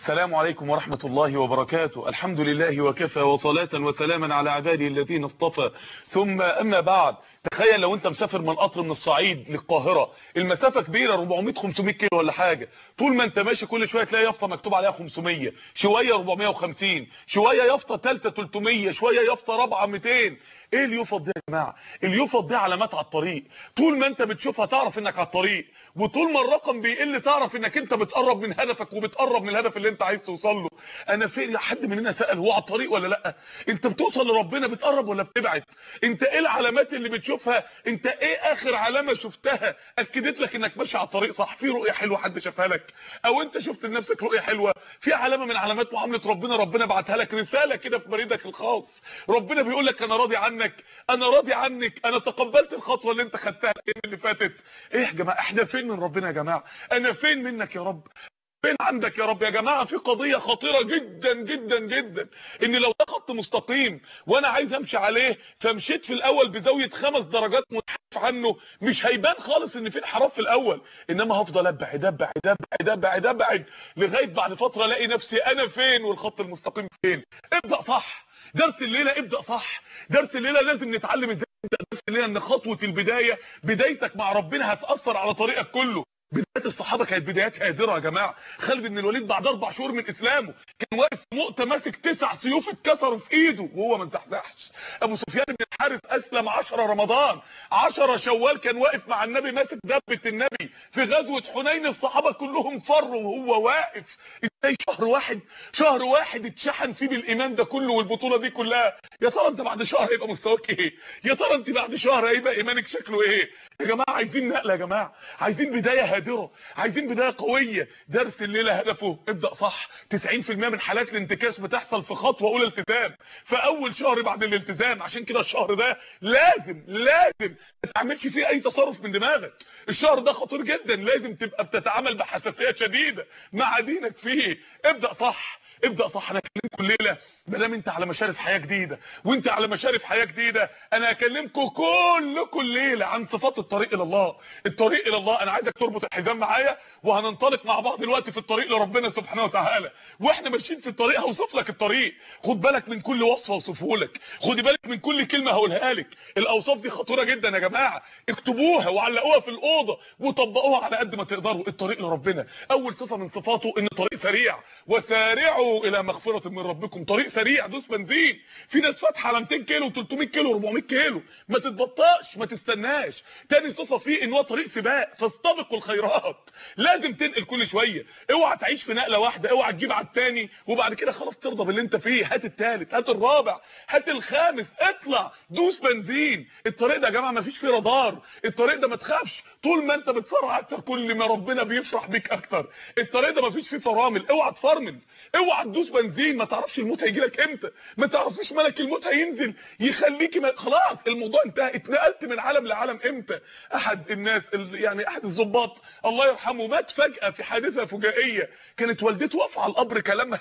السلام عليكم ورحمة الله وبركاته الحمد لله وكفى وصلاة وسلاما على عباده الذين اصطفى ثم أما بعد تخيل لو انت مسافر من قطر من الصعيد للقاهرة المسافة كبيرة 400 500 كيلو ولا حاجة طول ما انت ماشي كل شوية تلاقي يافطة مكتوب عليها 500 شوية 450 شوية يافطة ثالثه 300 شوية يافطة رابعه 200 ايه اليوفط دي يا جماعة اليوفط دي علامات على الطريق طول ما انت بتشوفها تعرف انك على الطريق وطول ما الرقم بيقل تعرف انك انت بتقرب من هدفك وبتقرب من الهدف اللي انت عايز توصل له انا فين حد مننا سأل هو على الطريق ولا لا انت بتوصل لربنا بتقرب ولا بتبعد انت ايه العلامات اللي بتشوفها انت ايه اخر علامة شفتها اكدت لك انك ماشي على الطريق صح في رؤية حلوة حد شافها لك او انت شفت لنفسك رؤية حلوة في علامة من علامات معاملة ربنا ربنا بعتها لك رسالة كده في بريدك الخاص ربنا بيقول لك انا راضي عنك انا راضي عنك انا تقبلت الخطوة اللي انت خدتها اللي فاتت ايه يا جماعة احنا فين من ربنا يا جماعة انا فين منك يا رب فين عندك يا رب يا جماعة في قضية خطيرة جدا جدا جدا ان لو ده خط مستقيم وانا عايز امشي عليه فمشيت في الاول بزاوية خمس درجات منحرف عنه مش هيبان خالص ان في انحراف في الاول انما هفضل ابعد ابعد ابعد ابعد ابعد لغاية بعد فترة الاقي نفسي انا فين والخط المستقيم فين ابدأ صح درس الليلة ابدأ صح درس الليلة لازم نتعلم ازاي درس الليلة ان خطوة البداية بدايتك مع ربنا هتأثر على طريقك كله بدايات الصحابه كانت بدايات هادره يا جماعه خالد بن الوليد بعد اربع شهور من اسلامه كان واقف في نقطه ماسك تسع سيوف اتكسروا في ايده وهو ما انزحزحش ابو سفيان بن الحارث اسلم 10 رمضان 10 شوال كان واقف مع النبي ماسك دبه النبي في غزوه حنين الصحابه كلهم فروا وهو واقف ازاي شهر واحد شهر واحد اتشحن فيه بالايمان ده كله والبطوله دي كلها يا ترى انت بعد شهر هيبقى مستواك ايه يا ترى انت بعد شهر هيبقى ايمانك شكله ايه يا جماعه عايزين نقله يا جماعه عايزين بدايه هادره عايزين بدايه قويه درس الليله هدفه ابدا صح 90% من حالات الانتكاس بتحصل في خطوه اولى التزام في اول شهر بعد الالتزام عشان كده الشهر ده لازم لازم ما تعملش فيه اي تصرف من دماغك الشهر ده خطير جدا لازم تبقى بتتعامل بحساسيه شديده مع دينك فيه ابدا صح ابدا صح انا اكلمكم الليله ما دام انت على مشارف حياه جديده وانت على مشارف حياه جديده انا اكلمكم كلكم الليله عن صفات الطريق الى الله الطريق الى الله انا عايزك تربط الحزام معايا وهننطلق مع بعض دلوقتي في الطريق لربنا سبحانه وتعالى واحنا ماشيين في الطريق هوصف لك الطريق خد بالك من كل وصفه اوصفه لك خدي بالك من كل كلمه هقولها لك الاوصاف دي خطيره جدا يا جماعه اكتبوها وعلقوها في الاوضه وطبقوها على قد ما تقدروا الطريق لربنا اول صفه من صفاته ان طريق سريع وسارعوا الى مغفره من ربكم طريق سريع دوس بنزين في ناس فاتحه على 200 كيلو 300 كيلو 400 كيلو ما تتبطاش ما تستناش تاني صفه فيه ان هو طريق سباق فاستبقوا الخيرات لازم تنقل كل شويه اوعى تعيش في نقله واحده اوعى تجيب على الثاني وبعد كده خلاص ترضى باللي انت فيه هات الثالث هات الرابع هات الخامس اطلع دوس بنزين الطريق ده يا جماعه ما فيش فيه رادار الطريق ده ما تخافش طول ما انت بتسرع اكتر كل ما ربنا بيفرح بيك اكتر الطريق ده ما فيش فيه فرامل اوعى تفرمل اوعى تدوس بنزين ما تعرفش الموت هيجي لك امتى ما تعرفيش ملك الموت هينزل يخليكي ما... خلاص الموضوع انتهى اتنقلت من عالم لعالم امتى احد الناس ال... يعني احد الضباط الله يرحمه مات فجأة في حادثة فجائية كانت والدته واقفه على القبر كلامها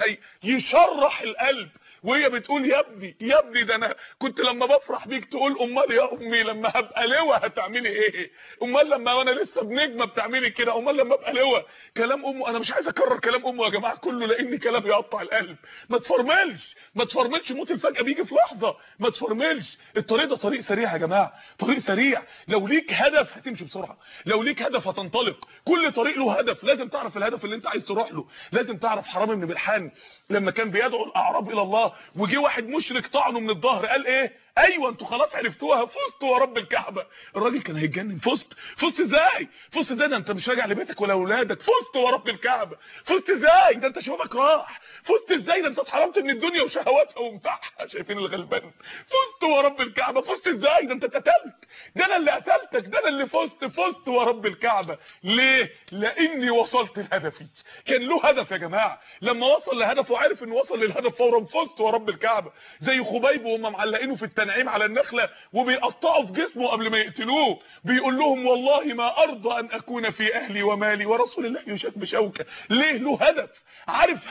يشرح القلب وهي بتقول يا ابني يا ابني ده انا كنت لما بفرح بيك تقول امال يا امي لما هبقى لواء هتعملي ايه امال لما وانا لسه بنجمه بتعملي كده امال لما ابقى لواء كلام امه انا مش عايز اكرر كلام امه يا جماعه كله لان كلام يقطع القلب ما تفرملش ما تفرملش موت الفجأة بيجي في لحظة ما تفرملش الطريق ده طريق سريع يا جماعة طريق سريع لو ليك هدف هتمشي بسرعة لو ليك هدف هتنطلق كل طريق له هدف لازم تعرف الهدف اللي انت عايز تروح له لازم تعرف حرام بن ملحان لما كان بيدعو الاعراب الى الله وجي واحد مشرك طعنه من الظهر قال ايه ايوه انتوا خلاص عرفتوها فزتوا يا رب الكعبه الراجل كان هيتجنن فزت فزت ازاي فزت ازاي ده انت مش راجع لبيتك ولا اولادك فزت يا رب الكعبه فزت ازاي ده انت شبابك راح فزت ازاي ده انت اتحرمت من الدنيا وشهواتها ومتاعها شايفين الغلبان فزت يا رب الكعبه فزت ازاي ده انت اتقتلت ده انا اللي قتلتك ده انا اللي فزت فزت يا رب الكعبه ليه لاني وصلت لهدفي كان له هدف يا جماعه لما وصل لهدفه عرف انه وصل للهدف فورا فزت يا رب الكعبه زي خبيب وهم معلقينه في التنعيم على النخله وبيقطعوا في جسمه قبل ما يقتلوه بيقول لهم والله ما ارضى ان اكون في اهلي ومالي ورسول الله يشد بشوكه ليه له هدف عارف هدفه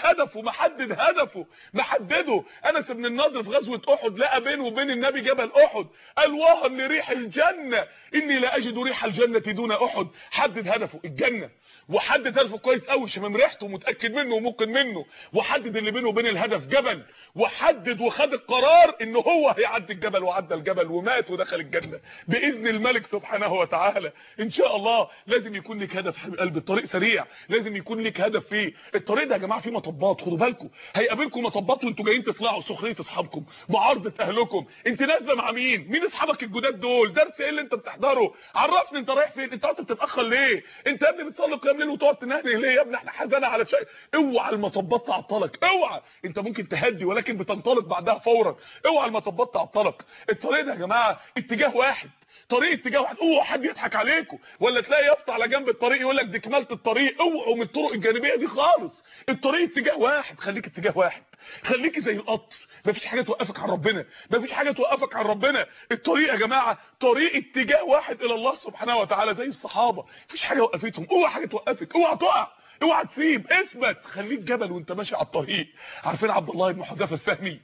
محدد هدفه محدده انس بن النضر في غزوه احد لقى بينه وبين النبي جبل احد قال وهن لريح الجنه اني لا اجد ريح الجنه دون احد حدد هدفه الجنه وحدد هدفه كويس قوي شمم ريحته متاكد منه وممكن منه وحدد اللي بينه وبين الهدف جبل وحدد وخد القرار ان هو هيعدي الجبل وعدى الجبل ومات ودخل الجنه باذن الملك سبحانه وتعالى ان شاء الله لازم يكون لك هدف حبيب قلبي الطريق سريع لازم يكون لك هدف فيه الطريق ده يا جماعه فيه مطبات خدوا بالكم هيقابلكم مطبات وانتوا جايين تطلعوا سخريه اصحابكم معارضه اهلكم انت نازله مع مين مين اصحابك الجداد دول درس ايه اللي انت بتحضره عرفني انت رايح فين انت قاعد بتتاخر ليه انت يا ابني بتصلي قيام ليل وتقعد تنهني ليه يا ابني احنا حزانه على شيء اوعى المطبات تعطلك اوعى انت ممكن تهدي ولكن بتنطلق بعدها فورا اوعى المطبات تعطلك الطريق ده يا جماعه اتجاه واحد طريق اتجاه واحد اوعى حد يضحك عليكم ولا تلاقي يافطه على جنب الطريق يقول لك دي كماله الطريق اوعوا من الطرق الجانبيه دي خالص الطريق اتجاه واحد خليك اتجاه واحد خليكي زي القطر مفيش حاجه توقفك عن ربنا مفيش حاجه توقفك عن ربنا الطريق يا جماعه طريق اتجاه واحد الى الله سبحانه وتعالى زي الصحابه مفيش حاجه وقفتهم اوعى حاجه توقفك اوعى تقع اوعى تسيب اثبت خليك جبل وانت ماشي على الطريق عارفين عبد الله بن حذافه السهمي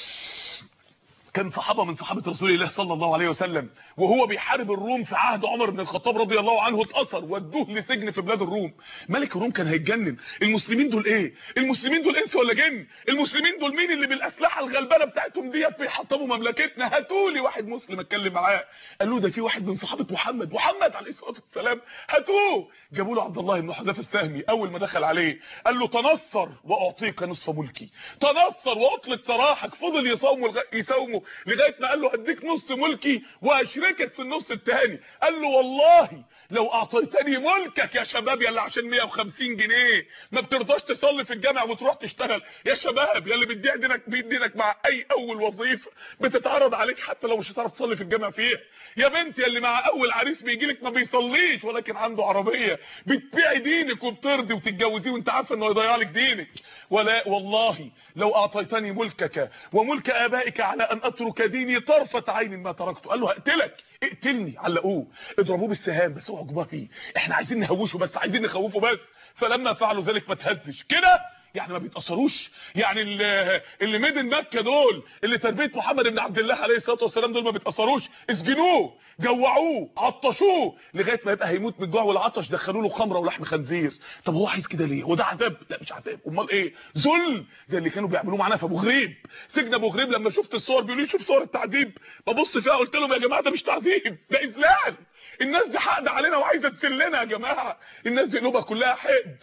كان صحابه من صحابه رسول الله صلى الله عليه وسلم وهو بيحارب الروم في عهد عمر بن الخطاب رضي الله عنه اتأثر ودوه لسجن في بلاد الروم ملك الروم كان هيتجنن المسلمين دول ايه المسلمين دول انس ولا جن المسلمين دول مين اللي بالاسلحه الغلبانه بتاعتهم ديت بيحطموا مملكتنا هاتوا لي واحد مسلم اتكلم معاه قال له ده في واحد من صحابه محمد محمد عليه الصلاه والسلام هاتوه جابوا له عبد الله بن حذافه السهمي اول ما دخل عليه قال له تنصر واعطيك نصف ملكي تنصر واطلق سراحك فضل يصوم يصومه لغايه ما قال له هديك نص ملكي واشركك في النص الثاني قال له والله لو اعطيتني ملكك يا شباب يلا عشان 150 جنيه ما بترضاش تصلي في الجامع وتروح تشتغل يا شباب يا اللي بتبيع دينك بيدينك مع اي اول وظيفه بتتعرض عليك حتى لو مش هتعرف تصلي في الجامع فيها يا بنتي اللي مع اول عريس بيجي لك ما بيصليش ولكن عنده عربيه بتبيعي دينك وبترضي وتتجوزيه وانت عارفه انه يضيع لك دينك ولا والله لو اعطيتني ملكك وملك ابائك على ان اترك ديني طرفه عين ما تركته قال له هقتلك اقتلني علقوه اضربوه بالسهام بس اوعوا جباه فيه احنا عايزين نهوشه بس عايزين نخوفه بس فلما فعلوا ذلك ما تهزش كده يعني ما بيتاثروش يعني اللي, اللي مدن مكه دول اللي تربيه محمد بن عبد الله عليه الصلاه والسلام دول ما بيتاثروش اسجنوه جوعوه عطشوه لغايه ما يبقى هيموت من الجوع والعطش دخلوا له خمره ولحم خنزير طب هو عايز كده ليه هو ده عذاب لا مش عذاب امال ايه ذل زي اللي كانوا بيعملوه معانا في ابو غريب سجن ابو غريب لما شفت الصور بيقولوا لي شوف صور التعذيب ببص فيها قلت لهم يا جماعه ده مش تعذيب ده اذلال الناس دي حقد علينا وعايزه تسلنا يا جماعه الناس دي قلوبها كلها حقد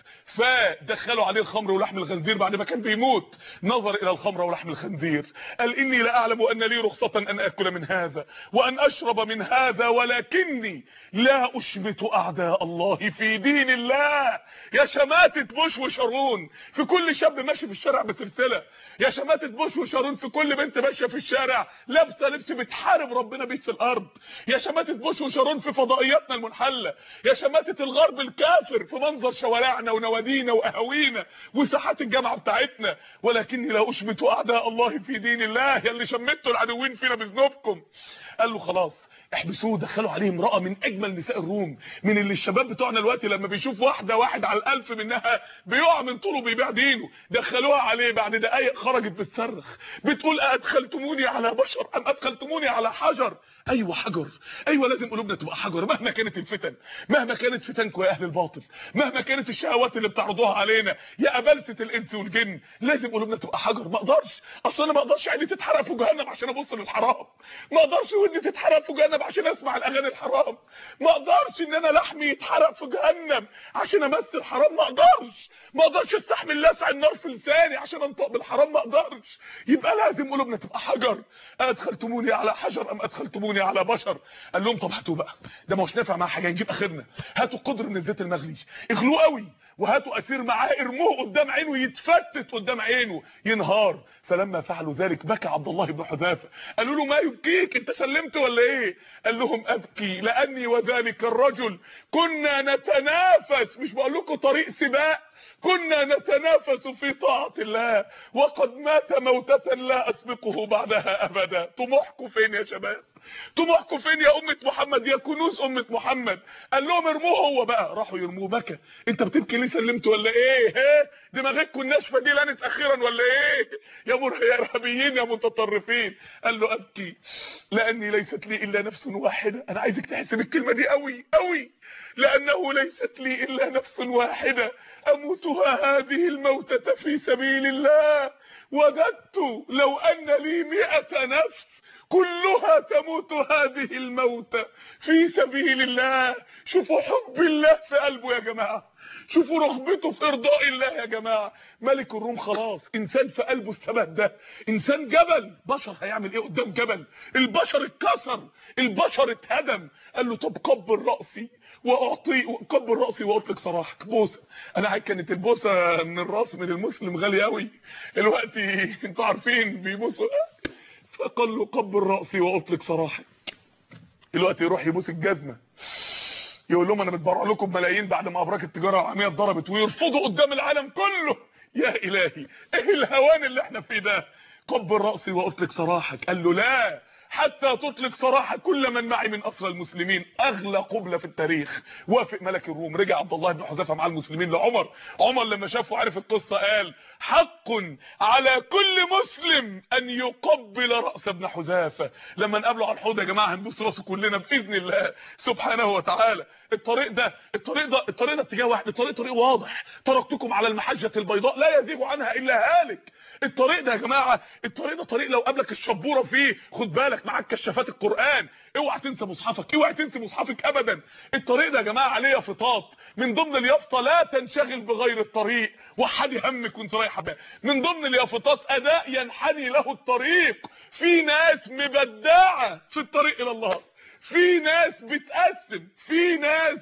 فدخلوا عليه الخمر ولحم الخنزير بعد ما كان بيموت نظر الى الخمر ولحم الخنزير قال اني لا اعلم ان لي رخصه ان اكل من هذا وان اشرب من هذا ولكني لا اشمت اعداء الله في دين الله يا شماتة بوش وشارون في كل شاب ماشي في الشارع بسلسله يا شماتة بوش وشارون في كل بنت ماشيه في الشارع لابسه لبس بتحارب ربنا بيت في الارض يا شماتة بوش وشارون في فضائياتنا المنحله يا شماتة الغرب الكافر في منظر شوارعنا ونوادينا واهاوينا وساحات الجامعه بتاعتنا ولكني لا اشمت اعداء الله في دين الله يا اللي شمتوا العدوين فينا بذنوبكم قال له خلاص احبسوه دخلوا عليه امراه من اجمل نساء الروم من اللي الشباب بتوعنا دلوقتي لما بيشوف واحده واحد على الالف منها بيقع من طوله بيبيع دينه دخلوها عليه بعد دقايق خرجت بتصرخ بتقول ادخلتموني على بشر ام ادخلتموني على حجر ايوه حجر ايوه لازم قلوبنا تبقى حجر مهما كانت الفتن مهما كانت فتنكم يا اهل الباطل مهما كانت الشهوات اللي بتعرضوها علينا يا ابلسه الانس والجن لازم قلوبنا تبقى حجر ما اقدرش اصل انا ما اقدرش عيني تتحرق في جهنم عشان ابص للحرام ما اقدرش ودني تتحرق في جهنم عشان اسمع الاغاني الحرام ما اقدرش ان انا لحمي يتحرق في جهنم عشان امثل حرام ما اقدرش ما اقدرش استحمل لسع النار في لساني عشان انطق بالحرام ما اقدرش يبقى لازم قلوبنا تبقى حجر ادخلتموني على حجر ام ادخلتموني على بشر قال لهم طب هاتوا بقى ده مش نافع مع حاجه نجيب اخرنا هاتوا قدر من الزيت المغلي اغلوه قوي وهاتوا اسير معاه ارموه قدام عينه يتفتت قدام عينه ينهار فلما فعلوا ذلك بكى عبد الله بن حذافه قالوا له ما يبكيك انت سلمت ولا ايه قال لهم ابكي لاني وذلك الرجل كنا نتنافس مش بقول لكم طريق سباق كنا نتنافس في طاعة الله وقد مات موتة لا أسبقه بعدها أبدا طموحكم فين يا شباب طموحكم فين يا امه محمد يا كنوز امه محمد قال لهم ارموه هو بقى راحوا يرموه بكى انت بتبكي ليه سلمت ولا ايه ها دماغكم الناشفه دي لانت اخيرا ولا ايه يا مر يا ارهابيين يا متطرفين قال له ابكي لاني ليست لي الا نفس واحده انا عايزك تحسب الكلمه دي قوي قوي لانه ليست لي الا نفس واحده اموتها هذه الموتة في سبيل الله وددت لو ان لي مئة نفس كلها تموت هذه الموتة في سبيل الله شوفوا حب الله في قلبه يا جماعة شوفوا رغبته في ارضاء الله يا جماعة ملك الروم خلاص انسان في قلبه الثبات ده انسان جبل بشر هيعمل ايه قدام جبل البشر اتكسر البشر اتهدم قال له طب قبل رأسي واعطي قبل رأسي واطلق سراحك بوسة انا كانت البوسة من الراس من المسلم غالية قوي دلوقتي انتوا عارفين بيبوسوا فقال له قبل رأسي واطلق سراحك دلوقتي يروح يبوس الجزمة يقول لهم انا متبرع لكم ملايين بعد ما ابراج التجاره العالميه اتضربت ويرفضوا قدام العالم كله يا الهي ايه الهوان اللي احنا فيه ده قبل راسي واطلق سراحك قال له لا حتى تطلق سراح كل من معي من اسرى المسلمين اغلى قبلة في التاريخ وافق ملك الروم رجع عبد الله بن حذيفه مع المسلمين لعمر عمر لما شافه عرف القصه قال حق على كل مسلم ان يقبل راس ابن حذيفه لما نقابله على الحوض يا جماعه هنبوس راسه كلنا باذن الله سبحانه وتعالى الطريق ده الطريق ده الطريق ده اتجاه واحد الطريق طريق واضح تركتكم على المحجه البيضاء لا يزيغ عنها الا هالك الطريق ده يا جماعه الطريق ده طريق لو قابلك الشبوره فيه خد بالك معاك كشافات القران اوعى تنسى مصحفك اوعى تنسى مصحفك ابدا الطريق ده يا جماعه عليه يافطات من ضمن اليافطه لا تنشغل بغير الطريق وحدي همك وانت رايحه بقى من ضمن اليافطات اداء ينحني له الطريق في ناس مبدعه في الطريق الى الله في ناس بتقسم في ناس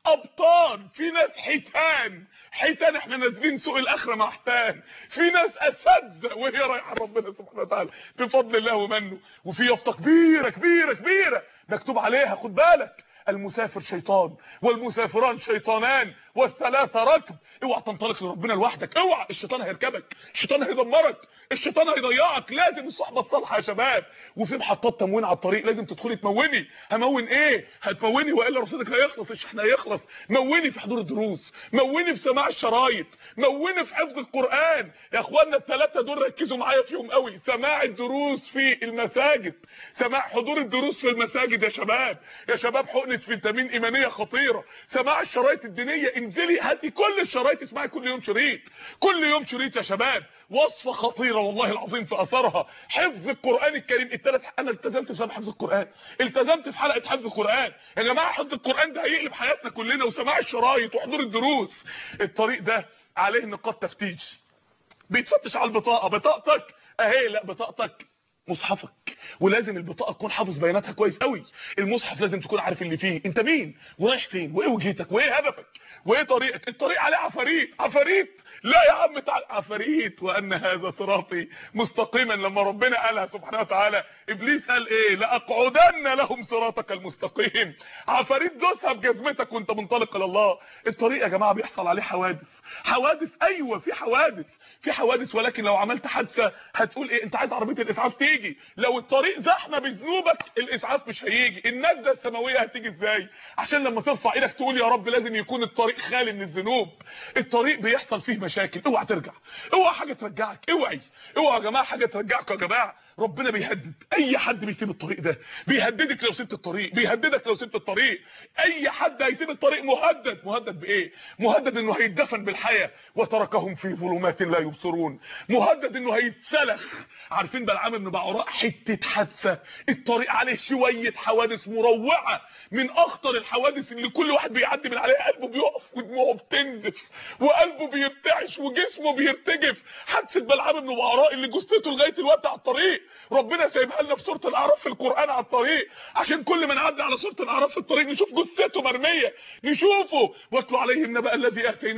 ابطال في ناس حيتان حيتان احنا نازلين سوق الاخره مع حيتان في ناس اساتذه وهي رايحه ربنا سبحانه وتعالى بفضل الله ومنه وفي يافطه كبيره كبيره كبيره مكتوب عليها خد بالك المسافر شيطان والمسافران شيطانان والثلاثه ركب اوعى تنطلق لربنا لوحدك اوعى الشيطان هيركبك الشيطان هيدمرك الشيطان هيضيعك لازم الصحبه الصالحه يا شباب وفي محطات تموين على الطريق لازم تدخلي تموني همون ايه هتموني والا رصيدك هيخلص الشحن هيخلص موني في حضور الدروس موني في سماع الشرايط موني في حفظ القران يا اخوانا الثلاثه دول ركزوا معايا فيهم قوي سماع الدروس في المساجد سماع حضور الدروس في المساجد يا شباب يا شباب حقنه فيتامين ايمانيه خطيره سماع الشرايط الدينيه انزلي هاتي كل الشرايط اسمعي كل يوم شريط كل يوم شريط يا شباب وصفه خطيره والله العظيم في اثرها حفظ القران الكريم الثلاث انا التزمت بسبب حفظ القران التزمت في حلقه حفظ القران يا جماعه حفظ القران ده هيقلب حياتنا كلنا وسماع الشرايط وحضور الدروس الطريق ده عليه نقاط تفتيش بيتفتش على البطاقه بطاقتك اهي لا بطاقتك مصحفك ولازم البطاقه تكون حافظ بياناتها كويس قوي المصحف لازم تكون عارف اللي فيه انت مين ورايح فين وايه وجهتك وايه هدفك وايه طريقك الطريق عليه عفاريت عفاريت لا يا عم تعال عفاريت وان هذا صراطي مستقيما لما ربنا قالها سبحانه وتعالى ابليس قال ايه لاقعدن لهم صراطك المستقيم عفاريت دوسها بجزمتك وانت منطلق الى الله الطريق يا جماعه بيحصل عليه حوادث حوادث ايوه في حوادث في حوادث ولكن لو عملت حادثه هتقول ايه انت عايز عربيه الاسعاف تيجي لو الطريق زحمه بذنوبك الاسعاف مش هيجي النجده السماويه هتيجي ازاي عشان لما ترفع ايدك تقول يا رب لازم يكون الطريق خالي من الذنوب الطريق بيحصل فيه مشاكل اوعى ترجع اوعى حاجه ترجعك اوعي اوعى يا جماعه حاجه ترجعك يا جماعه ربنا بيهدد اي حد بيسيب الطريق ده بيهددك لو سبت الطريق بيهددك لو سبت الطريق اي حد هيسيب الطريق مهدد مهدد بايه مهدد انه هيتدفن بالحياه وتركهم في ظلمات لا يبصرون مهدد انه هيتسلخ عارفين بلعام بن بعوراء حته حادثه الطريق عليه شويه حوادث مروعه من اخطر الحوادث اللي كل واحد بيعدي من عليها قلبه بيقف ودموعه بتنزف وقلبه بيرتعش وجسمه بيرتجف حادثه بلعام بن بعوراء اللي جثته لغايه الوقت على الطريق ربنا سايبها لنا في سوره الاعراف في القران على الطريق عشان كل ما نعدي على سوره الاعراف في الطريق نشوف جثته مرميه نشوفه واتلو عليهم نبأ الذي اتيناه اياتنا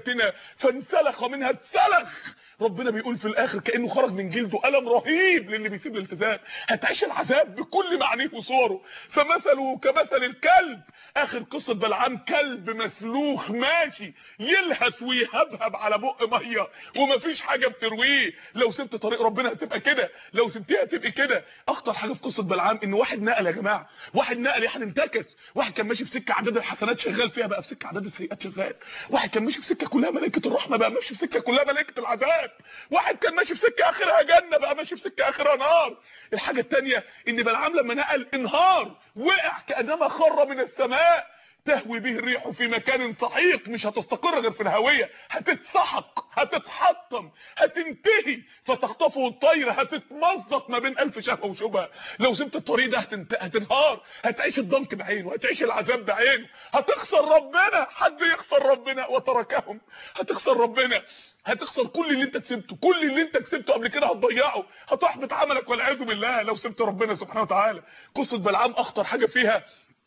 اياتنا فانسلخ منها اتسلخ ربنا بيقول في الاخر كانه خرج من جلده الم رهيب للي بيسيب الالتزام هتعيش العذاب بكل معانيه وصوره فمثله كمثل الكلب اخر قصه بلعام كلب مسلوخ ماشي يلهث ويهبهب على بق ميه ومفيش حاجه بترويه لو سبت طريق ربنا هتبقى كده لو سبتيها هتبقى كده اخطر حاجه في قصه بلعام ان واحد نقل يا جماعه واحد نقل واحد انتكس واحد كان ماشي في سكه عدد الحسنات شغال فيها بقى في سكه عدد السيئات شغال واحد كان ماشي في سكه كلها ملائكه الرحمه بقى ماشي في سكه كلها ملائكه العذاب واحد كان ماشي في سكه اخرها جنه بقى ماشي في سكه اخرها نار الحاجه الثانيه ان بلعام لما نقل انهار وقع كانما خر من السماء تهوي به الريح في مكان سحيق مش هتستقر غير في الهويه هتتسحق هتتحطم هتنتهي فتخطفه الطير هتتمزق ما بين الف شهوه وشبهه لو سبت الطريق ده هتنت... هتنهار هتعيش الضنك بعينه هتعيش العذاب بعينه هتخسر ربنا حد يخسر ربنا وتركهم هتخسر ربنا هتخسر كل اللي انت كسبته كل اللي انت كسبته قبل كده هتضيعه هتحبط عملك والعياذ بالله لو سبت ربنا سبحانه وتعالى قصه بلعام اخطر حاجه فيها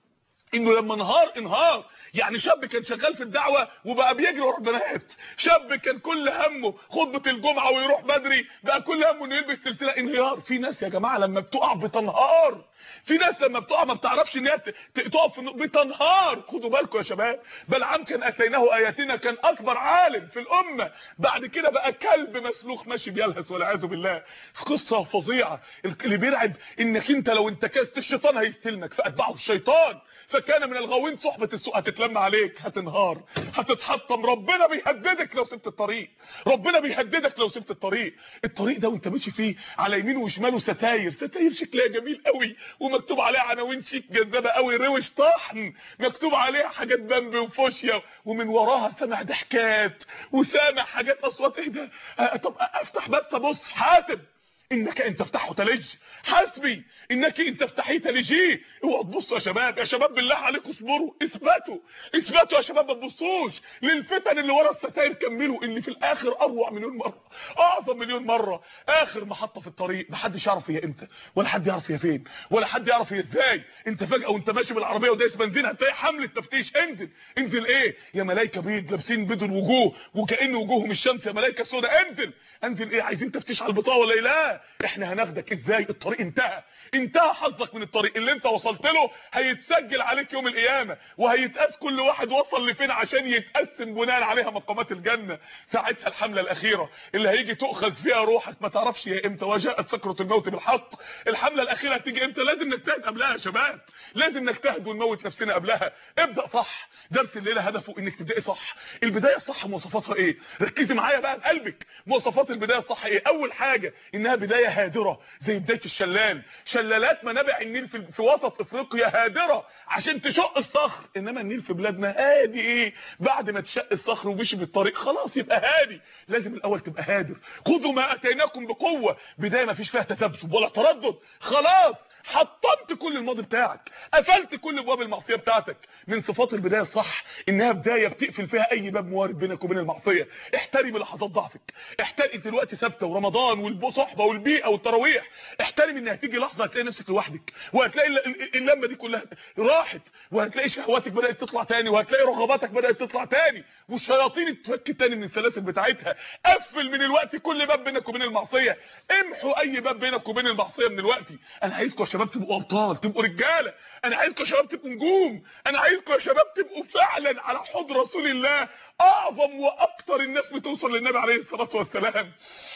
انه لما انهار انهار يعني شاب كان شغال في الدعوه وبقى بيجري ورا البنات شاب كان كل همه خطبه الجمعه ويروح بدري بقى كل همه انه يلبس سلسله انهيار في ناس يا جماعه لما بتقع بتنهار في ناس لما بتقع ما بتعرفش ان هي تقف بتنهار خدوا بالكم يا شباب بلعام كان اتيناه اياتنا كان اكبر عالم في الامه بعد كده بقى كلب مسلوخ ماشي بيلهث والعياذ بالله في قصه فظيعه اللي بيرعب انك انت لو انتكست الشيطان هيستلمك فاتبعه الشيطان فكان من الغاوين صحبه السوء هتتلم عليك هتنهار هتتحطم ربنا بيهددك لو سبت الطريق ربنا بيهددك لو سبت الطريق الطريق ده وانت ماشي فيه على يمينه وشماله ستاير ستاير شكلها جميل قوي ومكتوب عليها عناوين شيك جذابه قوي روش طحن مكتوب عليها حاجات بامبي وفوشيا ومن وراها سامع ضحكات وسامع حاجات اصوات ايه ده آه طب افتح بس ابص حاسب انك ان تفتحه تلج حسبي انك ان تفتحيه تلجيه اوعوا تبصوا يا شباب يا شباب بالله عليكم اصبروا اثبتوا اثبتوا يا شباب ما تبصوش للفتن اللي ورا الستاير كملوا اللي في الاخر اروع مليون مره اعظم مليون مره اخر محطه في الطريق محدش يعرف هي امتى ولا حد يعرف هي فين ولا حد يعرف هي ازاي انت فجاه وانت ماشي بالعربيه ودايس بنزين هتلاقي حمله تفتيش انزل انزل ايه يا ملايكه بيض لابسين بيض الوجوه وكأن وجوههم الشمس يا ملايكه سوداء انزل انزل ايه عايزين تفتيش على البطاقه ولا لا احنا هناخدك ازاي الطريق انتهى انتهى حظك من الطريق اللي انت وصلت له هيتسجل عليك يوم القيامه وهيتقاس كل واحد وصل لفين عشان يتقسم بناء عليها مقامات الجنه ساعتها الحمله الاخيره اللي هيجي تؤخذ فيها روحك ما تعرفش هي امتى وجاءت سكره الموت بالحق الحمله الاخيره هتيجي امتى لازم نجتهد قبلها يا شباب لازم نجتهد ونموت نفسنا قبلها ابدا صح درس الليله هدفه انك تبداي صح البدايه الصح مواصفاتها ايه ركزي معايا بقى بقلبك مواصفات البدايه الصح ايه اول حاجه انها بدايه هادره زي بدايه الشلال شلالات منابع النيل في, في وسط افريقيا هادره عشان تشق الصخر انما النيل في بلادنا هادي ايه بعد ما تشق الصخر ومشي بالطريق خلاص يبقى هادي لازم الاول تبقى هادر خذوا ما اتيناكم بقوه بدايه ما فيش فيها تذبذب ولا تردد خلاص حطمت كل الماضي بتاعك قفلت كل ابواب المعصيه بتاعتك من صفات البدايه الصح انها بدايه بتقفل فيها اي باب موارد بينك وبين المعصيه احترم لحظات ضعفك احترم انت دلوقتي ثابته ورمضان والصحبه والبيئه والتراويح احترم ان هتيجي لحظه هتلاقي نفسك لوحدك وهتلاقي اللمه دي كلها راحت وهتلاقي شهواتك بدات تطلع تاني وهتلاقي رغباتك بدات تطلع تاني والشياطين تفك تاني من السلاسل بتاعتها قفل من الوقت كل باب بينك وبين المعصيه امحوا اي باب بينك وبين المعصيه من الوقت انا عايزكم يا شباب تبقوا ابطال تبقوا رجاله انا عايزكم يا شباب تبقوا نجوم انا عايزكم يا شباب تبقوا فعلا على حوض رسول الله اعظم واكتر الناس بتوصل للنبي عليه الصلاه والسلام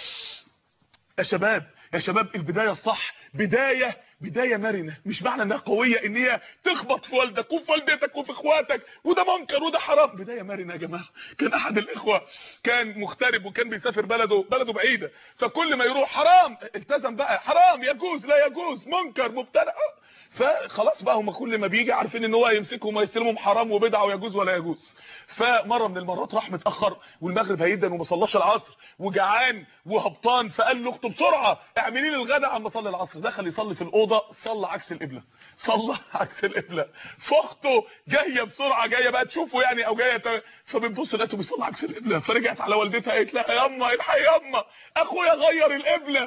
يا شباب يا شباب البدايه الصح بدايه بدايه مرنه مش معنى انها قويه ان هي تخبط في والدك وفي والدتك وفي اخواتك وده منكر وده حرام بدايه مرنه يا جماعه كان احد الاخوه كان مغترب وكان بيسافر بلده بلده بعيده فكل ما يروح حرام التزم بقى حرام يجوز لا يجوز منكر مبتدع فخلاص بقى هم كل ما بيجي عارفين ان هو يمسكهم ويستلمهم حرام وبدعه ويجوز ولا يجوز فمره من المرات راح متاخر والمغرب هيدن وما صلاش العصر وجعان وهبطان فقال له اخته بسرعه اعملي لي الغداء عم اصلي العصر دخل يصلي في الاوضه صلى عكس القبله صلى عكس القبله فاخته جايه بسرعه جايه بقى تشوفه يعني او جايه ت... فبتبص لقيته بيصلي عكس القبله فرجعت على والدتها قالت لها ياما الحقي ياما اخويا غير القبله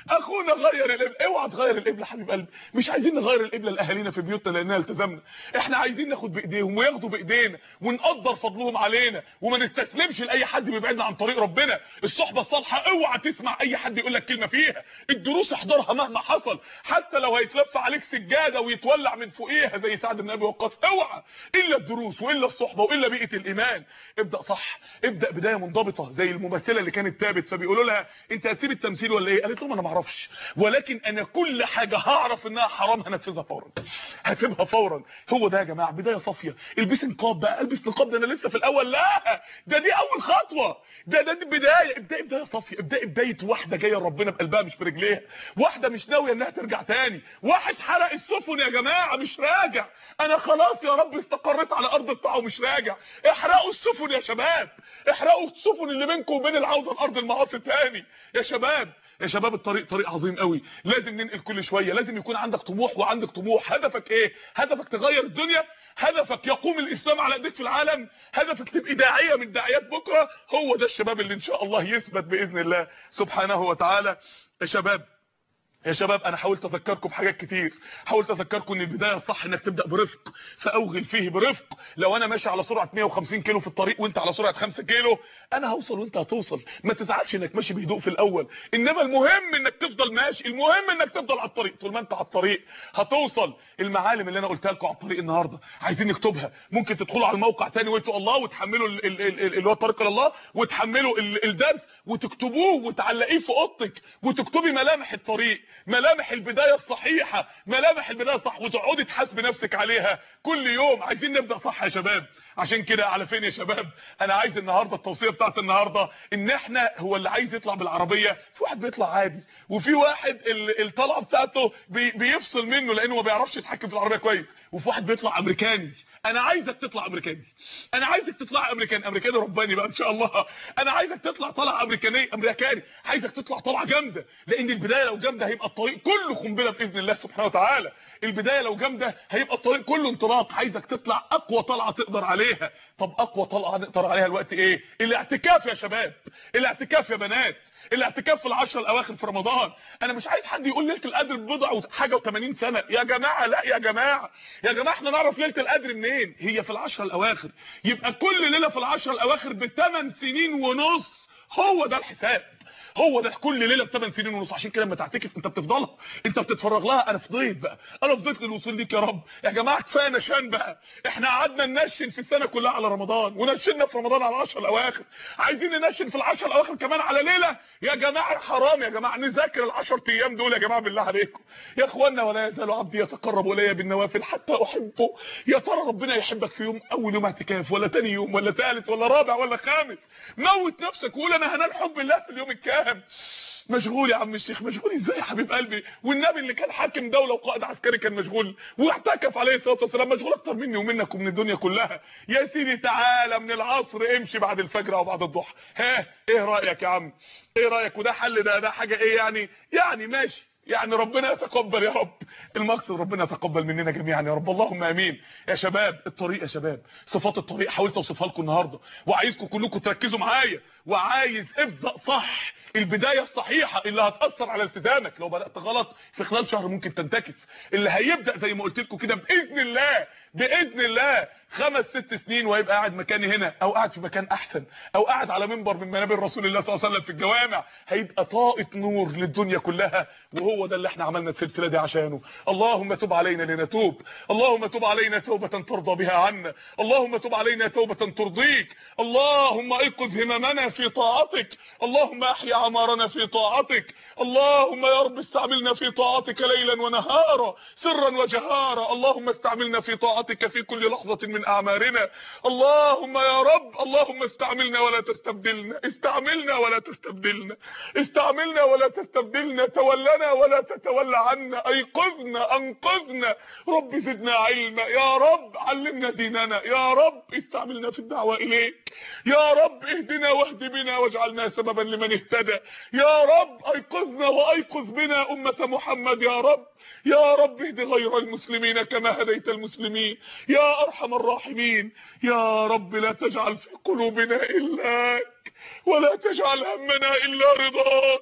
اخونا غير القبله اوعى تغير القبله حبيب قلبي مش عايزين نغير القبله لاهالينا في بيوتنا لاننا التزمنا احنا عايزين ناخد بايديهم وياخدوا بايدينا ونقدر فضلهم علينا وما نستسلمش لاي حد بيبعدنا عن طريق ربنا الصحبه الصالحه اوعى تسمع اي حد يقول لك كلمه فيها الدروس احضرها مهما حصل حتى لو هيتلف عليك سجاده ويتولع من فوقيها زي سعد بن ابي وقاص اوعى الا الدروس والا الصحبه والا بيئه الايمان ابدا صح ابدا بدايه منضبطه زي الممثله اللي كانت تابت فبيقولوا لها انت هتسيب التمثيل ولا ايه قالت لهم انا ما اعرفش ولكن انا كل حاجه هعرف انها حرام هنفذها فورا هسيبها فورا هو ده يا جماعه بدايه صافيه البس نقاب بقى البس نقاب ده انا لسه في الاول لا ده دي اول خطوه ده ده دي بدايه ابداي بدايه صافيه ابداي بدايه واحده جايه ربنا بقلبها مش برجليها واحده مش ناويه انها ترجع تاني واحد حرق السفن يا جماعه مش راجع انا خلاص يا رب استقريت على ارض الطاعه ومش راجع احرقوا السفن يا شباب احرقوا السفن اللي بينكم وبين العوده لارض المعاصي تاني يا شباب يا شباب الطريق طريق عظيم قوي لازم ننقل كل شويه لازم يكون عندك طموح وعندك طموح هدفك ايه هدفك تغير الدنيا هدفك يقوم الاسلام على ايديك في العالم هدفك تبقى داعيه من داعيات بكره هو ده الشباب اللي ان شاء الله يثبت باذن الله سبحانه وتعالى يا شباب يا شباب انا حاولت اذكركم بحاجات كتير حاولت اذكركم ان البدايه الصح انك تبدا برفق فاوغل فيه برفق لو انا ماشي على سرعه 150 كيلو في الطريق وانت على سرعه 5 كيلو انا هوصل وانت هتوصل ما تزعلش انك ماشي بهدوء في الاول انما المهم انك تفضل ماشي المهم انك تفضل على الطريق طول ما انت على الطريق هتوصل المعالم اللي انا قلتها لكم على الطريق النهارده عايزين نكتبها ممكن تدخلوا على الموقع تاني وانتوا الله وتحملوا ال- ال- ال- اللي هو طريق الله وتحملوا ال- الدرس وتكتبوه وتعلقيه في اوضتك وتكتبي ملامح الطريق ملامح البدايه الصحيحه ملامح البدايه الصح وتقعدي تحاسبي نفسك عليها كل يوم عايزين نبدا صح يا شباب عشان كده على فين يا شباب انا عايز النهارده التوصيه بتاعت النهارده ان احنا هو اللي عايز يطلع بالعربيه في واحد بيطلع عادي وفي واحد ال- الطلعه بتاعته بي بيفصل منه لانه ما بيعرفش يتحكم في العربيه كويس وفي واحد بيطلع امريكاني انا عايزك تطلع امريكاني انا عايزك تطلع امريكاني امريكاني رباني بقى ان شاء الله انا عايزك تطلع طلعه امريكانيه امريكاني عايزك تطلع طلعه جامده لان البدايه لو جامده هيبقى الطريق كله قنبله باذن الله سبحانه وتعالى البدايه لو جامده هيبقى الطريق كله انطلاق عايزك تطلع اقوى طلعه تقدر عليها طب اقوى طلعه نقدر عليها الوقت ايه الاعتكاف يا شباب الاعتكاف يا بنات الاعتكاف في العشر الاواخر في رمضان انا مش عايز حد يقول ليله القدر بضع وحاجه و80 سنه يا جماعه لا يا جماعه يا جماعه احنا نعرف ليله القدر منين هي في العشر الاواخر يبقى كل ليله في العشر الاواخر بثمان سنين ونص هو ده الحساب هو ده كل ليله بثمان سنين ونص عشان كده لما تعتكف انت بتفضلها انت بتتفرغ لها انا فضيت بقى انا فضيت للوصول ليك يا رب يا جماعه كفايه نشان بقى احنا قعدنا ننشن في السنه كلها على رمضان ونشنا في رمضان على العشر الاواخر عايزين ننشن في العشر الاواخر كمان على ليله يا جماعه حرام يا جماعه نذاكر العشر ايام دول يا جماعه بالله عليكم يا اخوانا ولا يزال عبدي يتقرب الي بالنوافل حتى احبه يا ترى ربنا يحبك في يوم اول يوم اعتكاف ولا تاني يوم ولا ثالث ولا رابع ولا خامس موت نفسك وقول انا هنال حب الله في اليوم الكام مشغول يا عم الشيخ مشغول ازاي يا حبيب قلبي والنبي اللي كان حاكم دوله وقائد عسكري كان مشغول واعتكف عليه الصلاه والسلام مشغول اكتر مني ومنك ومن الدنيا كلها يا سيدي تعالى من العصر امشي بعد الفجر او بعد الضحى ها ايه رايك يا عم ايه رايك وده حل ده ده حاجه ايه يعني يعني ماشي يعني ربنا يتقبل يا رب المقصد ربنا يتقبل مننا جميعا يا رب اللهم امين يا شباب الطريق يا شباب صفات الطريق حاولت اوصفها لكم النهارده وعايزكم كلكم تركزوا معايا وعايز ابدا صح البدايه الصحيحه اللي هتاثر على التزامك لو بدات غلط في خلال شهر ممكن تنتكس اللي هيبدا زي ما قلت لكم كده باذن الله باذن الله خمس ست سنين وهيبقى قاعد مكاني هنا او قاعد في مكان احسن او قاعد على منبر من منابر رسول الله صلى الله عليه وسلم في الجوامع هيبقى طاقه نور للدنيا كلها وهو ده اللي احنا عملنا السلسله دي عشانه اللهم تب علينا لنتوب اللهم تب علينا توبه ترضى بها عنا اللهم تب علينا توبه ترضيك اللهم ايقظ هممنا في طاعتك اللهم احيا عمارنا في طاعتك اللهم يا رب استعملنا في طاعتك ليلا ونهارا سرا وجهارا اللهم استعملنا في طاعتك في كل لحظه من اعمارنا اللهم يا رب اللهم استعملنا ولا تستبدلنا استعملنا ولا تستبدلنا استعملنا ولا تستبدلنا تولنا ولا تتولى عنا ايقظنا انقذنا رب زدنا علما يا رب علمنا ديننا يا رب استعملنا في الدعوه اليك يا رب اهدنا واهد بنا واجعلنا سببا لمن اهتدى يا رب ايقظنا وايقظ بنا امه محمد يا رب يا رب اهد غير المسلمين كما هديت المسلمين يا ارحم الراحمين يا رب لا تجعل في قلوبنا الاك ولا تجعل همنا الا رضاك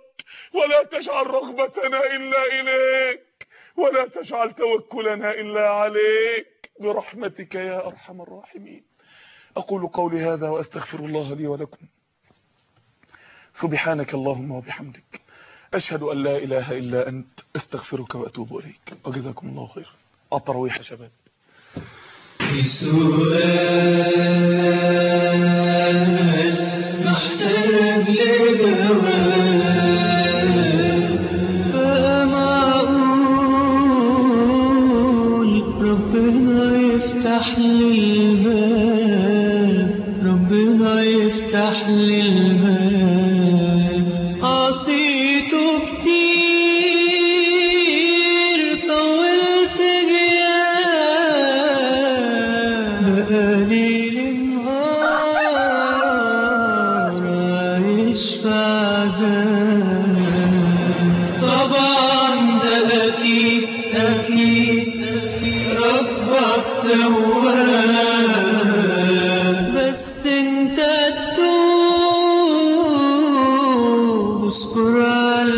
ولا تجعل رغبتنا إلا إليك ولا تجعل توكلنا إلا عليك برحمتك يا أرحم الراحمين أقول قولي هذا وأستغفر الله لي ولكم سبحانك اللهم وبحمدك أشهد أن لا إله إلا أنت أستغفرك وأتوب إليك وجزاكم الله خيرا التراويح يا شباب سؤال محتاج لجواب فما أقول ربنا يفتح لي الباب ربنا يفتح لي الباب عصيته كتير طولت غياب بقالي نهار عايش في عذاب طبعا ده أكيد أكيد ربك تواب بس انت تتوب اصبر على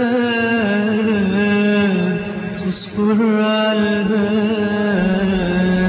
الباب تصبر على الباب